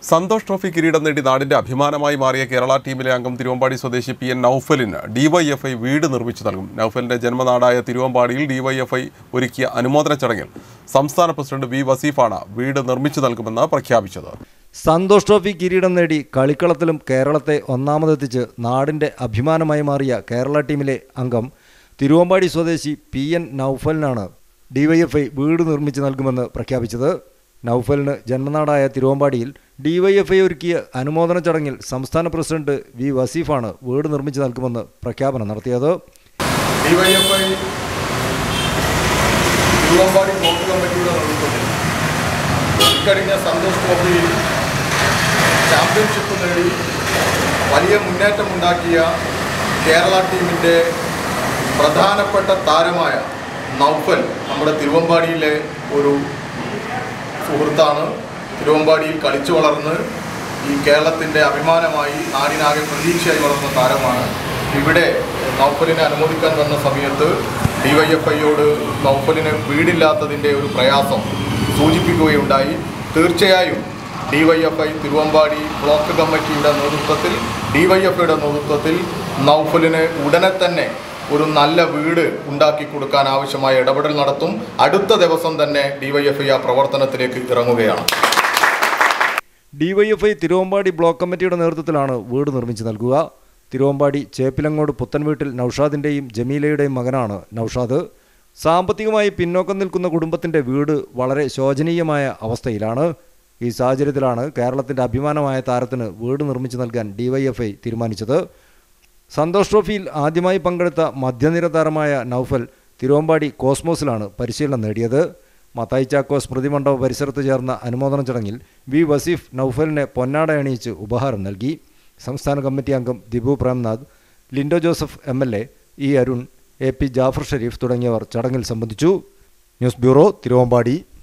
Santhosh trophy കിരീടം നേടി നാടിന്റെ അഭിമാനമായി മാറിയ കേരള ടീമിലെ അംഗം തിരുവമ്പാടി സ്വദേശി പി എൻ നൌഫലിന് ഡിവൈഎഫ്ഐ വീട് നിർമ്മിച്ചു നൽകും നൌഫലിന്റെ ജന്മനാടായ തിരുവമ്പാടിയിൽ ഡിവൈഎഫ്ഐ ഒരുക്കിയ അനുമോദന ചടങ്ങിൽ സംസ്ഥാന പ്രസിഡന്റ് വി വസീഫാണ് വീട് നിർമ്മിച്ചു നൽകുമെന്ന് പ്രഖ്യാപിച്ചത് സന്തോഷ് ട്രോഫി കിരീടം നേടി കളിക്കളത്തിലും കേരളത്തെ ഒന്നാമതെത്തിച്ച് നാടിൻ്റെ അഭിമാനമായി മാറിയ കേരള ടീമിലെ അംഗം തിരുവമ്പാടി സ്വദേശി പി എൻ നൌഫലിനാണ് ഡിവൈഎഫ്ഐ വീട് നിർമ്മിച്ച് നൽകുമെന്ന് പ്രഖ്യാപിച്ചത് നൌഫലിന് ജന്മനാടായ തിരുവമ്പാടിയിൽ ഡിവൈഎഫ്ഐ ഒരുക്കിയ അനുമോദന ചടങ്ങിൽ സംസ്ഥാന പ്രസിഡന്റ് വി വസീഫാണ് വീട് നിർമ്മിച്ച് നൽകുമെന്ന് പ്രഖ്യാപനം നടത്തിയത് ഡിവൈഎഫ്ഐ തിരുവമ്പാടി ബ്ലോക്ക് കമ്മിറ്റിയുടെ നേതൃത്വത്തിൽ ഇക്കഴിഞ്ഞ സന്തോഷ് ട്രോഫിയിൽ ചാമ്പ്യൻഷിപ്പ് നേടി വലിയ മുന്നേറ്റമുണ്ടാക്കിയ കേരള ടീമിൻ്റെ പ്രധാനപ്പെട്ട താരമായ നൗഫൽ നമ്മുടെ തിരുവമ്പാടിയിലെ ഒരു സുഹൃത്താണ് തിരുവമ്പാടിയിൽ കളിച്ചു വളർന്ന് ഈ കേരളത്തിൻ്റെ അഭിമാനമായി നാടിനാകെ പ്രതീക്ഷയായി വളർന്ന താരമാണ് ഇവിടെ നൗഫലിനെ അനുമോദിക്കാൻ വന്ന സമയത്ത് ഡിവൈഎഫ്ഐയോട് നൗഫലിന് വീടില്ലാത്തതിൻ്റെ ഒരു പ്രയാസം സൂചിപ്പിക്കുകയുണ്ടായി തീർച്ചയായും ഡിവൈഎഫ്ഐ തിരുവമ്പാടി ബ്ലോക്ക് കമ്മിറ്റിയുടെ നേതൃത്വത്തിൽ ഡിവൈഎഫ്ഐയുടെ നേതൃത്വത്തിൽ നൗഫലിന് ഉടനെ തന്നെ ഒരു നല്ല വീട് ഉണ്ടാക്കി കൊടുക്കാൻ ആവശ്യമായ ഇടപെടൽ നടത്തും അടുത്ത ദിവസം തന്നെ ഡിവൈഎഫ്ഐ ആ പ്രവർത്തനത്തിലേക്ക് ഇറങ്ങുകയാണ് ഡിവൈഎഫ്ഐ തിരുവമ്പാടി ബ്ലോക്ക് കമ്മിറ്റിയുടെ നേതൃത്വത്തിലാണ് വീട് നിർമ്മിച്ച് നൽകുക തിരുവമ്പാടി ചേപ്പിലങ്ങോട് പുത്തൻവീട്ടിൽ നൌഷാദിൻ്റെയും ജമീലയുടെയും മകനാണ് നൌഷാദ് സാമ്പത്തികമായി പിന്നോക്കം നിൽക്കുന്ന കുടുംബത്തിൻ്റെ വീട് വളരെ ശോചനീയമായ അവസ്ഥയിലാണ് ഈ സാഹചര്യത്തിലാണ് കേരളത്തിൻ്റെ അഭിമാനമായ താരത്തിന് വീട് നിർമ്മിച്ചു നൽകാൻ ഡിവൈഎഫ്ഐ തീരുമാനിച്ചത് സന്തോഷ് ട്രോഫിയിൽ ആദ്യമായി പങ്കെടുത്ത മധ്യനിര താരമായ നൌഫൽ തിരുവമ്പാടി കോസ്മോസിലാണ് പരിശീലനം നേടിയത് മത്തായി ചാക്കോ സ്മൃതി മണ്ഡപ പരിസരത്ത് ചേർന്ന അനുമോദന ചടങ്ങിൽ വി വസീഫ് നൌഫലിനെ പൊന്നാട അണിയിച്ച് ഉപഹാരം നൽകി സംസ്ഥാന കമ്മിറ്റി അംഗം Dibu Premnath Lindo Joseph M L A E Arun A P Jafar Sharif തുടങ്ങിയവർ ചടങ്ങിൽ സംബന്ധിച്ചു ന്യൂസ് ബ്യൂറോ തിരുവമ്പാടി